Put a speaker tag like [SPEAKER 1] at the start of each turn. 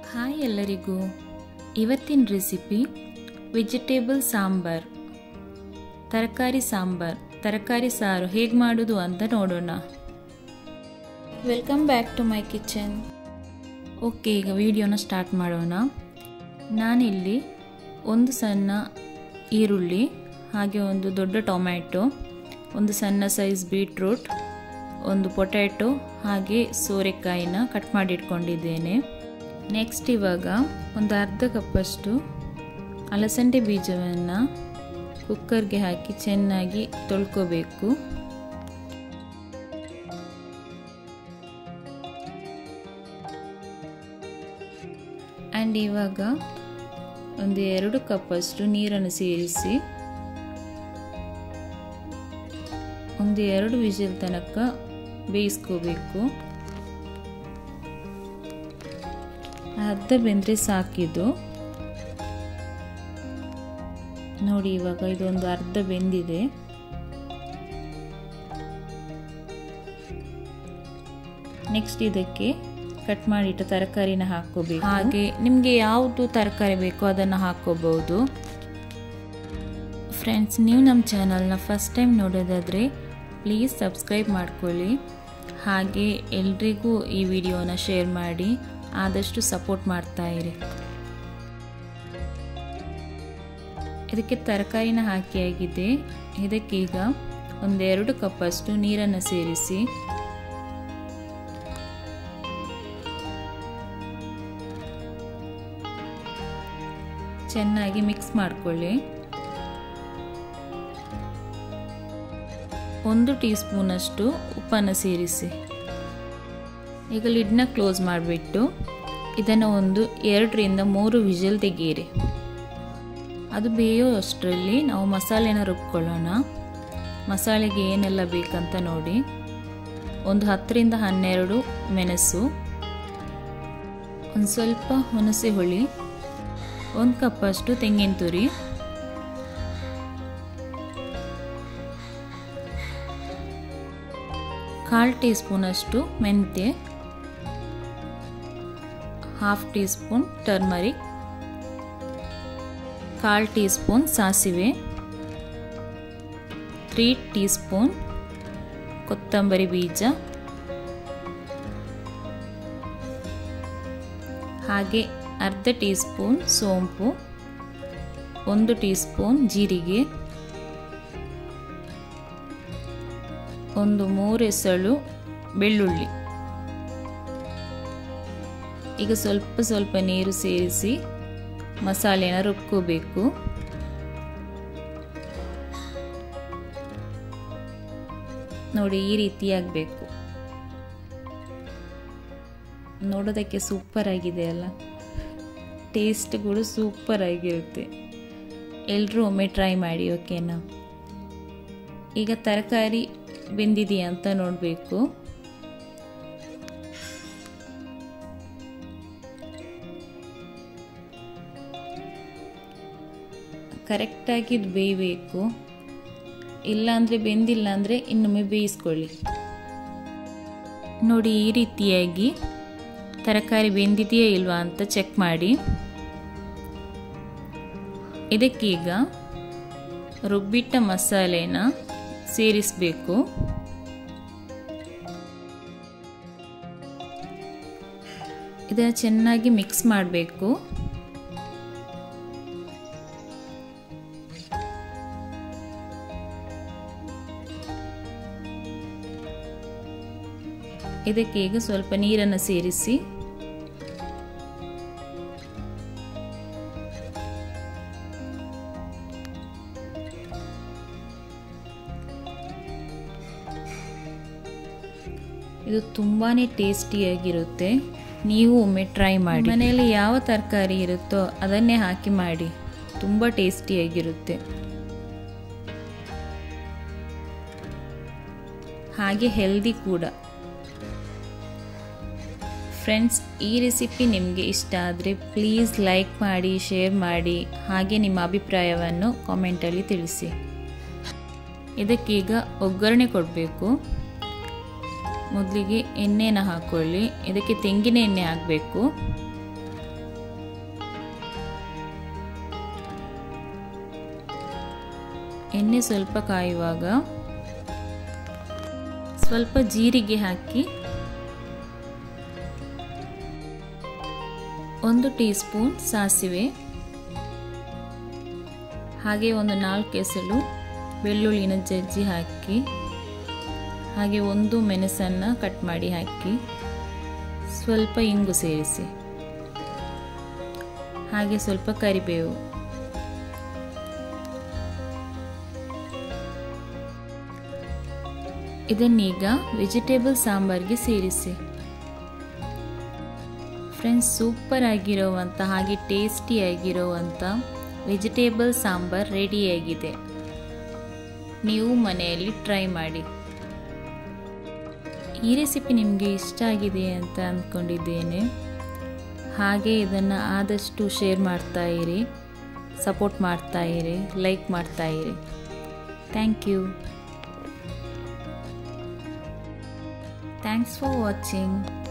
[SPEAKER 1] hi ಎಲ್ಲರಿಗೂ ಇವತ್ತಿನ recipe vegetable sambar ತರಕಾರಿ ಸಾಂಬಾರ್ ತರಕಾರಿ ಸಾರು ಹೇಗೆ ಮಾಡೋದು ಅಂತ ನೋಡೋಣ welcome back to my kitchen okay ಈಗ ವಿಡಿಯೋನ ಸ್ಟಾರ್ಟ್ ಮಾಡೋಣ ನಾನಿಲ್ಲಿ ಒಂದು ಸಣ್ಣ ಈರುಳ್ಳಿ ಹಾಗೆ ಒಂದು ದೊಡ್ಡ ಟೊಮ್ಯಾಟೊ ಒಂದು ಸಣ್ಣ ಸೈಜ್ ಬೀಟ್ರೂಟ್ ಒಂದು ಪೊಟ್ಯಾಟೊ ಹಾಗೆ ಸೋರೆಕಾಯಿನ ಕಟ್ ಮಾಡಿ ಇಟ್ಕೊಂಡಿದ್ದೇನೆ ನೆಕ್ಸ್ಟ್ ಇವಾಗ ಒಂದು ಅರ್ಧ ಕಪ್ಪಷ್ಟು ಅಲಸಂದೆ ಬೀಜವನ್ನು ಕುಕ್ಕರ್ಗೆ ಹಾಕಿ ಚೆನ್ನಾಗಿ ತೊಳ್ಕೋಬೇಕು ಆ್ಯಂಡ್ ಇವಾಗ ಒಂದು ಎರಡು ಕಪ್ಪಷ್ಟು ನೀರನ್ನು ಸೇರಿಸಿ ಒಂದು ಎರಡು ವಿಜಿಲ್ ತನಕ ಬೇಯಿಸ್ಕೋಬೇಕು ಅರ್ಧ ಬೆಂದರೆ ಸಾಕಿದು ನೋಡಿ ಇವಾಗ ಇದೊಂದು ಅರ್ಧ ಬೆಂದಿದೆ ನೆಕ್ಸ್ಟ್ ಇದಕ್ಕೆ ಕಟ್ ಮಾಡಿಟ್ಟ ತರಕಾರಿನ ಹಾಕೋಬೇಕು ಹಾಗೆ ನಿಮಗೆ ಯಾವುದು ತರಕಾರಿ ಬೇಕೋ ಅದನ್ನು ಹಾಕೋಬಹುದು ಫ್ರೆಂಡ್ಸ್ ನೀವು ನಮ್ಮ ಚಾನಲ್ನ ಫಸ್ಟ್ ಟೈಮ್ ನೋಡೋದಾದರೆ ಪ್ಲೀಸ್ ಸಬ್ಸ್ಕ್ರೈಬ್ ಮಾಡ್ಕೊಳ್ಳಿ ಹಾಗೆ ಎಲ್ರಿಗೂ ಈ ವಿಡಿಯೋನ ಶೇರ್ ಮಾಡಿ ಆದಷ್ಟು ಸಪೋರ್ಟ್ ಮಾಡ್ತಾ ಇರಿ ಇದಕ್ಕೆ ತರಕಾರಿನ ಹಾಕಿ ಆಗಿದೆ ಇದಕ್ಕೀಗ ಒಂದೆರಡು ಕಪ್ಪಷ್ಟು ನೀರನ್ನು ಸೇರಿಸಿ ಚೆನ್ನಾಗಿ ಮಿಕ್ಸ್ ಮಾಡಿಕೊಳ್ಳಿ ಒಂದು ಟೀ ಸ್ಪೂನಷ್ಟು ಉಪ್ಪನ್ನು ಸೇರಿಸಿ ಈಗ ಲಿಡ್ನ ಕ್ಲೋಸ್ ಮಾಡಿಬಿಟ್ಟು ಇದನ್ನು ಒಂದು ಎರಡರಿಂದ ಮೂರು ವಿಜಲ್ ತೆಗೀರಿ ಅದು ಬೇಯೋ ಅಷ್ಟರಲ್ಲಿ ನಾವು ಮಸಾಲೆನ ರುಬ್ಕೊಳ್ಳೋಣ ಮಸಾಲೆಗೆ ಏನೆಲ್ಲ ಬೇಕಂತ ನೋಡಿ ಒಂದು ಹತ್ತರಿಂದ ಹನ್ನೆರಡು ಮೆಣಸು ಒಂದು ಸ್ವಲ್ಪ ಹುಣಸೆ ಹುಳಿ ಒಂದು ಕಪ್ಪಷ್ಟು ತೆಂಗಿನ ತುರಿ ಕಾಲು ಟೀ ಸ್ಪೂನಷ್ಟು ಮೆಂತ್ಯ ಹಾಫ್ ಟೀ ಸ್ಪೂನ್ ಟರ್ಮರಿಕ್ ಕಾಲು ಟೀ ಸ್ಪೂನ್ ಸಾಸಿವೆ ತ್ರೀ ಟೀ ಸ್ಪೂನ್ ಕೊತ್ತಂಬರಿ ಬೀಜ ಹಾಗೆ ಅರ್ಧ ಟೀ ಸ್ಪೂನ್ ಸೋಂಪು ಒಂದು ಟೀ ಸ್ಪೂನ್ ಜೀರಿಗೆ ಒಂದು ಮೂರು ಎಸಳು ಬೆಳ್ಳುಳ್ಳಿ ಈಗ ಸ್ವಲ್ಪ ಸ್ವಲ್ಪ ನೀರು ಸೇರಿಸಿ ಮಸಾಲೆನ ರುಬ್ಕೋಬೇಕು ನೋಡಿ ಈ ರೀತಿ ಆಗಬೇಕು ನೋಡೋದಕ್ಕೆ ಸೂಪರ್ ಆಗಿದೆ ಅಲ್ಲ ಟೇಸ್ಟ್ ಕೂಡ ಸೂಪರ್ ಆಗಿರುತ್ತೆ ಎಲ್ಲರೂ ಒಮ್ಮೆ ಟ್ರೈ ಮಾಡಿ ಓಕೆನಾ ಈಗ ತರಕಾರಿ ಬೆಂದಿದೆಯಾ ಅಂತ ನೋಡಬೇಕು ಕರೆಕ್ಟಾಗಿ ಇದು ಬೇಯಬೇಕು ಇಲ್ಲಾಂದರೆ ಬೆಂದಿಲ್ಲ ಅಂದರೆ ಇನ್ನೊಮ್ಮೆ ಬೇಯಿಸ್ಕೊಳ್ಳಿ ನೋಡಿ ಈ ರೀತಿಯಾಗಿ ತರಕಾರಿ ಬೆಂದಿದೆಯಾ ಇಲ್ವಾ ಅಂತ ಚೆಕ್ ಮಾಡಿ ಇದಕ್ಕೀಗ ರುಬ್ಬಿಟ್ಟ ಮಸಾಲೆನ ಸೇರಿಸಬೇಕು ಇದನ್ನು ಚೆನ್ನಾಗಿ ಮಿಕ್ಸ್ ಮಾಡಬೇಕು ಇದಕ್ಕೆ ಈಗ ಸ್ವಲ್ಪ ನೀರನ್ನು ಸೇರಿಸಿ ಇದು ತುಂಬಾ ಟೇಸ್ಟಿಯಾಗಿರುತ್ತೆ ನೀವು ಒಮ್ಮೆ ಟ್ರೈ ಮಾಡಿ ಮನೆಯಲ್ಲಿ ಯಾವ ತರಕಾರಿ ಇರುತ್ತೋ ಅದನ್ನೇ ಹಾಕಿ ಮಾಡಿ ತುಂಬ ಟೇಸ್ಟಿಯಾಗಿರುತ್ತೆ ಹಾಗೆ ಹೆಲ್ದಿ ಕೂಡ ಫ್ರೆಂಡ್ಸ್ ಈ ರೆಸಿಪಿ ನಿಮಗೆ ಇಷ್ಟ ಆದರೆ ಪ್ಲೀಸ್ ಲೈಕ್ ಮಾಡಿ ಶೇರ್ ಮಾಡಿ ಹಾಗೆ ನಿಮ್ಮ ಅಭಿಪ್ರಾಯವನ್ನು ಕಾಮೆಂಟಲ್ಲಿ ತಿಳಿಸಿ ಇದಕ್ಕೀಗ ಒಗ್ಗರಣೆ ಕೊಡಬೇಕು ಮೊದಲಿಗೆ ಎಣ್ಣೆನ ಹಾಕ್ಕೊಳ್ಳಿ ಇದಕ್ಕೆ ತೆಂಗಿನ ಎಣ್ಣೆ ಹಾಕಬೇಕು ಎಣ್ಣೆ ಸ್ವಲ್ಪ ಕಾಯುವಾಗ ಸ್ವಲ್ಪ ಜೀರಿಗೆ ಹಾಕಿ ಒಂದು ಟೀ ಸ್ಪೂನ್ ಸಾಸಿವೆ ಹಾಗೆ ಒಂದು ನಾಲ್ಕು ಎಸಳು ಬೆಳ್ಳುಳ್ಳಿನ ಜಜ್ಜಿ ಹಾಕಿ ಹಾಗೆ ಒಂದು ಮೆಣಸನ್ನು ಕಟ್ ಮಾಡಿ ಹಾಕಿ ಸ್ವಲ್ಪ ಇಂಗು ಸೇರಿಸಿ ಹಾಗೆ ಸ್ವಲ್ಪ ಕರಿಬೇವು ಇದನ್ನೀಗ ವೆಜಿಟೇಬಲ್ ಸಾಂಬಾರ್ಗೆ ಸೇರಿಸಿ ಫ್ರೆಂಡ್ಸ್ ಸೂಪರ್ ಆಗಿರೋವಂಥ ಹಾಗೆ ಟೇಸ್ಟಿಯಾಗಿರೋವಂಥ ವೆಜಿಟೇಬಲ್ ಸಾಂಬಾರ್ ರೆಡಿಯಾಗಿದೆ ನೀವು ಮನೆಯಲ್ಲಿ ಟ್ರೈ ಮಾಡಿ ಈ ರೆಸಿಪಿ ನಿಮಗೆ ಇಷ್ಟ ಆಗಿದೆ ಅಂತ ಅಂದ್ಕೊಂಡಿದ್ದೇನೆ ಹಾಗೆ ಇದನ್ನು ಆದಷ್ಟು ಶೇರ್ ಮಾಡ್ತಾ ಇರಿ ಸಪೋರ್ಟ್ ಮಾಡ್ತಾ ಇರಿ ಲೈಕ್ ಮಾಡ್ತಾ ಇರಿ thank you thanks for watching